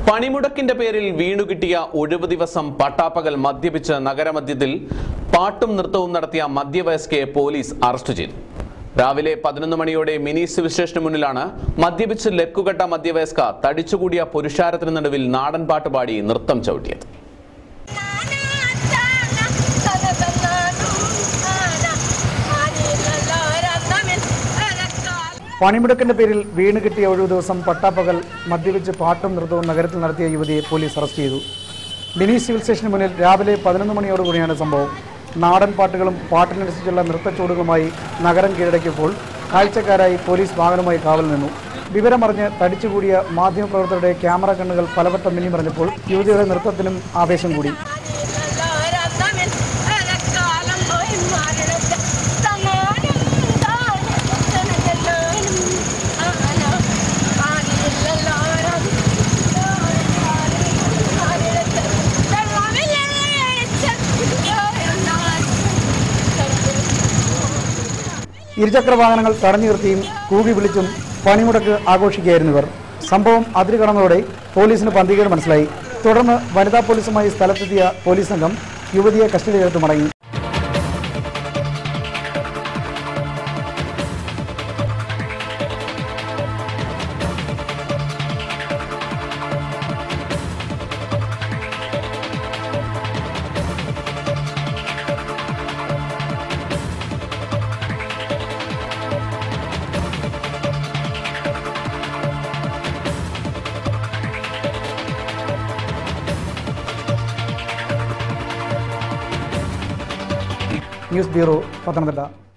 പണിമുടക്കിന്റെ പേരിൽ വീണുകിട്ടിയ ഒഴിവ് ദിവസം പട്ടാപ്പകൽ മദ്യപിച്ച് നഗരമധ്യത്തിൽ പാട്ടും നൃത്തവും നടത്തിയ മധ്യവയസ്കയെ പോലീസ് അറസ്റ്റ് ചെയ്തു രാവിലെ പതിനൊന്ന് മണിയോടെ മിനി സിവിൽ സ്റ്റേഷന് മുന്നിലാണ് മദ്യപിച്ച് ലക്കുകെട്ട മധ്യവയസ്ക തടിച്ചുകൂടിയ പുരുഷാരത്തിന് നടുവിൽ നാടൻ പാട്ട് പാടി നൃത്തം ചവിട്ടിയത് പണിമുടക്കിന്റെ പേരിൽ വീണ് കിട്ടിയ ഒഴിവ് ദിവസം പട്ടാപ്പകൽ മദ്യപിച്ച് പാട്ടും നൃത്തവും നഗരത്തിൽ നടത്തിയ യുവതിയെ പോലീസ് അറസ്റ്റ് ചെയ്തു മിനി സിവിൽ സ്റ്റേഷന് മുന്നിൽ രാവിലെ പതിനൊന്ന് മണിയോടുകൂടിയാണ് സംഭവം നാടൻ പാട്ടുകളും പാട്ടിനനുസരിച്ചുള്ള നൃത്തച്ചുവടുകളുമായി നഗരം കീഴടക്കിയപ്പോൾ കാഴ്ചക്കാരായി പോലീസ് വാഹനവുമായി കാവൽ നിന്നു വിവരമറിഞ്ഞ് തടിച്ചുകൂടിയ മാധ്യമപ്രവർത്തകരുടെ ക്യാമറ കണ്ണുകൾ പലവട്ടം മിന്നിമറിഞ്ഞപ്പോൾ യുവതിയുടെ നൃത്തത്തിനും ആവേശം കൂടി ഇരുചക്ര വാഹനങ്ങൾ തടഞ്ഞു നിർത്തിയും കൂകി വിളിച്ചും പണിമുടക്ക് ആഘോഷിക്കുകയായിരുന്നു ഇവർ സംഭവം അതിര് കടന്നതോടെ പോലീസിന് പന്തികേട് മനസ്സിലായി തുടർന്ന് വനിതാ പോലീസുമായി സ്ഥലത്തെത്തിയ പോലീസ് സംഘം യുവതിയെ കസ്റ്റഡിയിലെടുത്ത് മടങ്ങി ന്യൂസ് ബ്യൂറോ പത്തനംതിട്ട